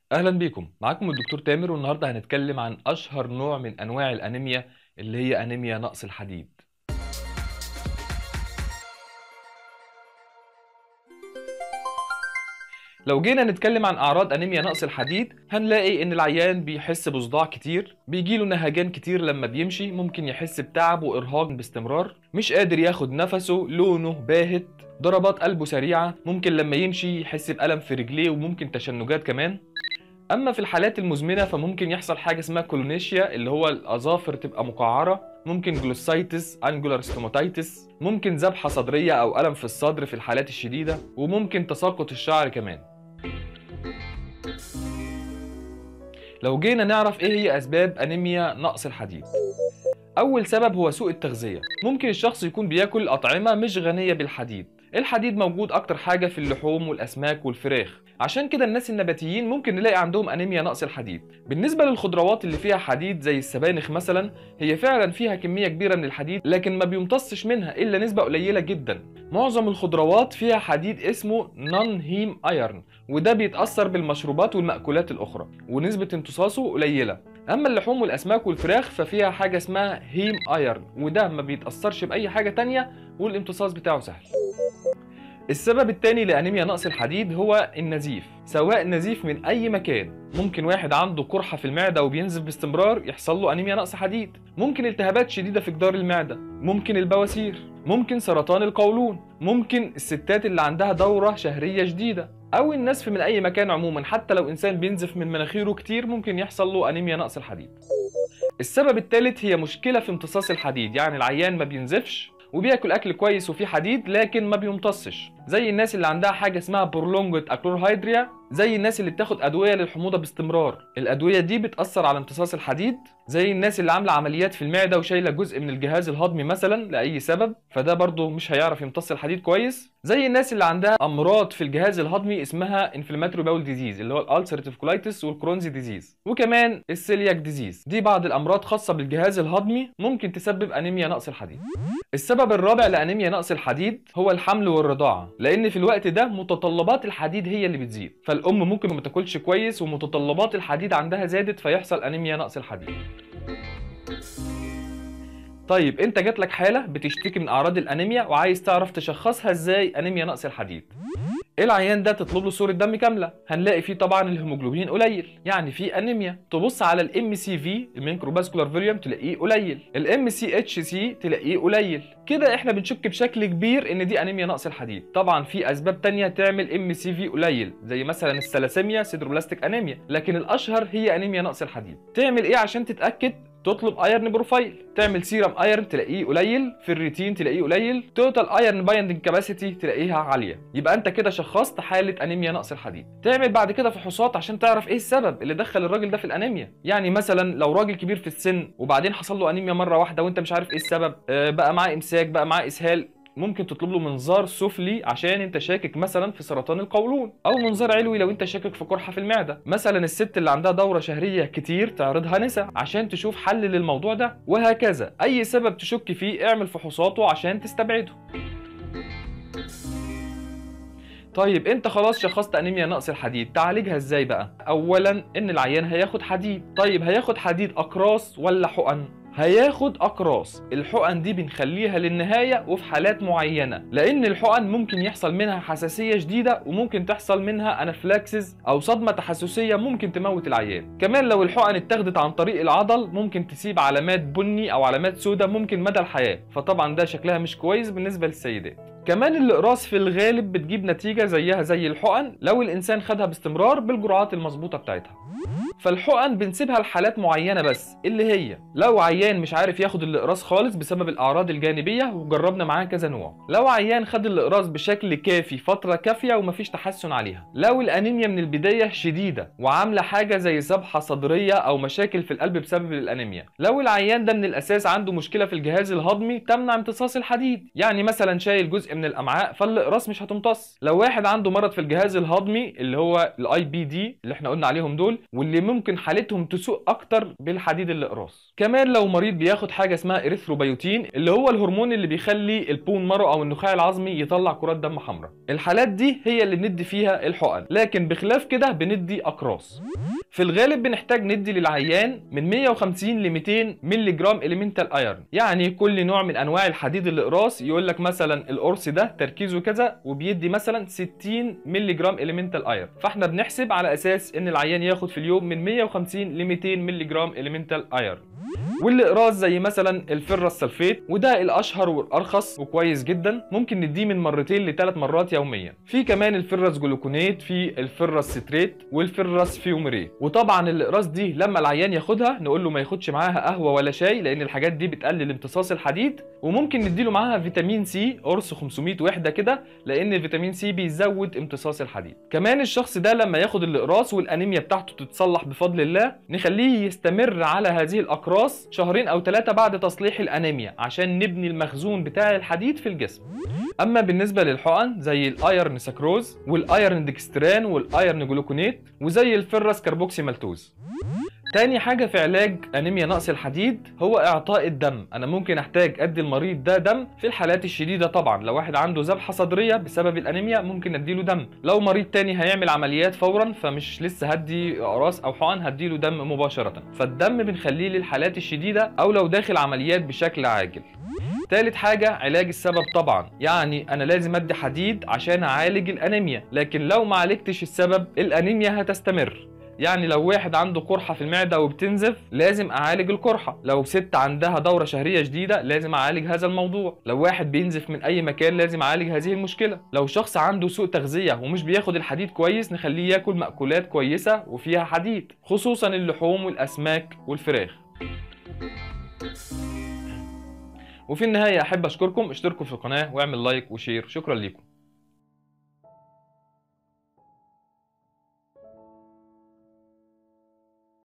اهلا بيكم معاكم الدكتور تامر والنهارده هنتكلم عن اشهر نوع من انواع الانيميا اللي هي انيميا نقص الحديد لو جينا نتكلم عن اعراض انيميا نقص الحديد هنلاقي ان العيان بيحس بصداع كتير بيجيله نهجان كتير لما بيمشي ممكن يحس بتعب وارهاق باستمرار مش قادر ياخد نفسه لونه باهت ضربات قلبه سريعه ممكن لما يمشي يحس بألم في رجليه وممكن تشنجات كمان اما في الحالات المزمنه فممكن يحصل حاجه اسمها كولونيشيا اللي هو الاظافر تبقى مقعره ممكن جلوسايتس انجولار ستوماتيتس ممكن ذبحه صدريه او الم في الصدر في الحالات الشديده وممكن تساقط الشعر كمان لو جينا نعرف ايه هي اسباب انيميا نقص الحديد اول سبب هو سوء التغذيه ممكن الشخص يكون بياكل اطعمه مش غنيه بالحديد الحديد موجود اكتر حاجه في اللحوم والاسماك والفراخ عشان كده الناس النباتيين ممكن نلاقي عندهم انيميا نقص الحديد بالنسبه للخضروات اللي فيها حديد زي السبانخ مثلا هي فعلا فيها كميه كبيره من الحديد لكن ما بيمتصش منها الا نسبه قليله جدا معظم الخضروات فيها حديد اسمه نون هيم ايرن وده بيتاثر بالمشروبات والمأكولات الاخرى ونسبه امتصاصه قليله اما اللحوم والاسماك والفراخ ففيها حاجه اسمها هيم ايرن وده ما بيتاثرش باي حاجه تانية والامتصاص بتاعه سهل السبب الثاني لانيميا نقص الحديد هو النزيف سواء نزيف من اي مكان ممكن واحد عنده قرحه في المعده وبينزف باستمرار يحصل له انيميا نقص حديد ممكن التهابات شديده في جدار المعده ممكن البواسير ممكن سرطان القولون ممكن الستات اللي عندها دوره شهريه شديده او النزف من اي مكان عموما حتى لو انسان بينزف من مناخيره كتير ممكن يحصل له انيميا نقص الحديد السبب الثالث هي مشكله في امتصاص الحديد يعني العيان ما بينزفش وبياكل اكل كويس وفيه حديد لكن ما بيمتصش زي الناس اللي عندها حاجه اسمها برولونجت اكلورهيدريا زي الناس اللي بتاخد ادويه للحموضه باستمرار الادويه دي بتاثر على امتصاص الحديد زي الناس اللي عامله عمليات في المعده وشايله جزء من الجهاز الهضمي مثلا لاي سبب فده برضه مش هيعرف يمتص الحديد كويس زي الناس اللي عندها امراض في الجهاز الهضمي اسمها انفلاماتوري باول ديزيز اللي هو الالسرتيف كولايتس والكرونزي ديزيز وكمان السيلياك ديزيز دي بعض الامراض خاصه بالجهاز الهضمي ممكن تسبب انيميا نقص الحديد السبب الرابع لانيميا نقص الحديد هو الحمل والرضاعه لان في الوقت ده متطلبات الحديد هي اللي بتزيد فالام ممكن ما تاكلش كويس ومتطلبات الحديد عندها زادت فيحصل انيميا نقص الحديد طيب انت جات لك حاله بتشتكي من اعراض الانيميا وعايز تعرف تشخصها ازاي انيميا نقص الحديد العيان ده تطلب له صوره دم كامله هنلاقي فيه طبعا الهيموجلوبين قليل يعني في انيميا تبص على الام سي في الميكروباسكولار فوليوم تلاقيه قليل الام سي اتش سي تلاقيه قليل كده احنا بنشك بشكل كبير ان دي انيميا نقص الحديد طبعا في اسباب تانية تعمل ام سي في قليل زي مثلا الثلاسيميا سيدروبلاستيك انيميا لكن الاشهر هي انيميا نقص الحديد تعمل ايه عشان تتاكد تطلب ايرن بروفايل تعمل سيرم ايرن تلاقيه قليل في الريتين تلاقيه قليل توتال ايرن بايندنج كاباسيتي تلاقيها عاليه يبقى انت كده شخصت حاله انيميا نقص الحديد تعمل بعد كده فحوصات عشان تعرف ايه السبب اللي دخل الراجل ده في الانيميا يعني مثلا لو راجل كبير في السن وبعدين حصل له انيميا مره واحده وانت مش عارف ايه السبب آه بقى معاه امساك بقى معاه اسهال ممكن تطلب له منظار سفلي عشان انت شاكك مثلا في سرطان القولون او منظار علوي لو انت شاكك في قرحه في المعده مثلا الست اللي عندها دوره شهريه كتير تعرضها نسا عشان تشوف حل للموضوع ده وهكذا اي سبب تشك فيه اعمل فحوصاته عشان تستبعده طيب انت خلاص شخصت انيميا نقص الحديد تعالجها ازاي بقى اولا ان العيان هياخد حديد طيب هياخد حديد اقراص ولا حقن هياخد اقراص الحقن دي بنخليها للنهايه وفي حالات معينه لان الحقن ممكن يحصل منها حساسيه شديده وممكن تحصل منها انافلاكسس او صدمه تحسسيه ممكن تموت العيان كمان لو الحقن اتاخدت عن طريق العضل ممكن تسيب علامات بني او علامات سوداء ممكن مدى الحياه فطبعا ده شكلها مش كويس بالنسبه للسيدات كمان الاقراص في الغالب بتجيب نتيجه زيها زي الحقن لو الانسان خدها باستمرار بالجرعات المظبوطه بتاعتها فالحقن بنسيبها لحالات معينه بس اللي هي لو عيان مش عارف ياخد الاقراص خالص بسبب الاعراض الجانبيه وجربنا معاه كذا نوع لو عيان خد الاقراص بشكل كافي فتره كافيه ومفيش تحسن عليها لو الانيميا من البدايه شديده وعامله حاجه زي ذبحه صدريه او مشاكل في القلب بسبب الانيميا لو العيان ده من الاساس عنده مشكله في الجهاز الهضمي تمنع امتصاص الحديد يعني مثلا شايل جزء من الامعاء فالاقراص مش هتمتص لو واحد عنده مرض في الجهاز الهضمي اللي هو الاي بي دي اللي احنا قلنا عليهم دول واللي ممكن حالتهم تسوء اكتر بالحديد الاقراص كمان لو مريض بياخد حاجه اسمها اريثروبيوتين اللي هو الهرمون اللي بيخلي البون مارو او النخاع العظمي يطلع كرات دم حمراء الحالات دي هي اللي بندي فيها الحقن لكن بخلاف كده بندي اقراص في الغالب بنحتاج ندي للعيان من 150 ل 200 مللي جرام اليمنتال ايرن يعني كل نوع من انواع الحديد الاقراص يقول لك مثلا القرص ده تركيزه كذا وبيدي مثلا 60 مللي جرام اليمنتال ايرن فاحنا بنحسب على اساس ان العيان ياخد في اليوم من 150 ل 200 مللي جرام اليمنتال ايرن والاقراص زي مثلا الفرة سلفيت وده الاشهر والارخص وكويس جدا ممكن نديه من مرتين لثلاث مرات يوميا في كمان الفرس جلوكونيت في الفرس ستريت والفرس فيومريت وطبعا الاقراص دي لما العيان ياخدها نقول له ما ياخدش معاها قهوه ولا شاي لان الحاجات دي بتقلل امتصاص الحديد وممكن نديله معاها فيتامين سي قرص 500 وحده كده لان الفيتامين سي بيزود امتصاص الحديد كمان الشخص ده لما ياخد الاقراص والانيميا بتاعته تتصلح بفضل الله نخليه يستمر على هذه الاقراص شهرين او ثلاثه بعد تصليح الانيميا عشان نبني المخزون بتاع الحديد في الجسم اما بالنسبه للحقن زي الايرن ساكروز والايرن ديكستران والايرن جلوكونيت وزي الفرس كربوكسي مالتوز تاني حاجة في علاج أنيميا نقص الحديد هو إعطاء الدم، أنا ممكن أحتاج أدي المريض ده دم في الحالات الشديدة طبعًا، لو واحد عنده ذبحة صدرية بسبب الأنيميا ممكن أديله دم، لو مريض تاني هيعمل عمليات فورًا فمش لسه هدي أقراص أو حقن هديله دم مباشرة، فالدم بنخليه للحالات الشديدة أو لو داخل عمليات بشكل عاجل. تالت حاجة علاج السبب طبعا يعني أنا لازم أدي حديد عشان أعالج الأنيميا لكن لو ما عالجتش السبب الأنيميا هتستمر يعني لو واحد عنده قرحة في المعدة وبتنزف لازم أعالج القرحة لو ست عندها دورة شهرية جديدة لازم أعالج هذا الموضوع لو واحد بينزف من أي مكان لازم أعالج هذه المشكلة لو شخص عنده سوء تغذية ومش بياخد الحديد كويس نخليه ياكل مأكولات كويسة وفيها حديد خصوصا اللحوم والأسماك والفراخ وفي النهاية أحب أشكركم اشتركوا في القناة واعمل لايك وشير شكرا لكم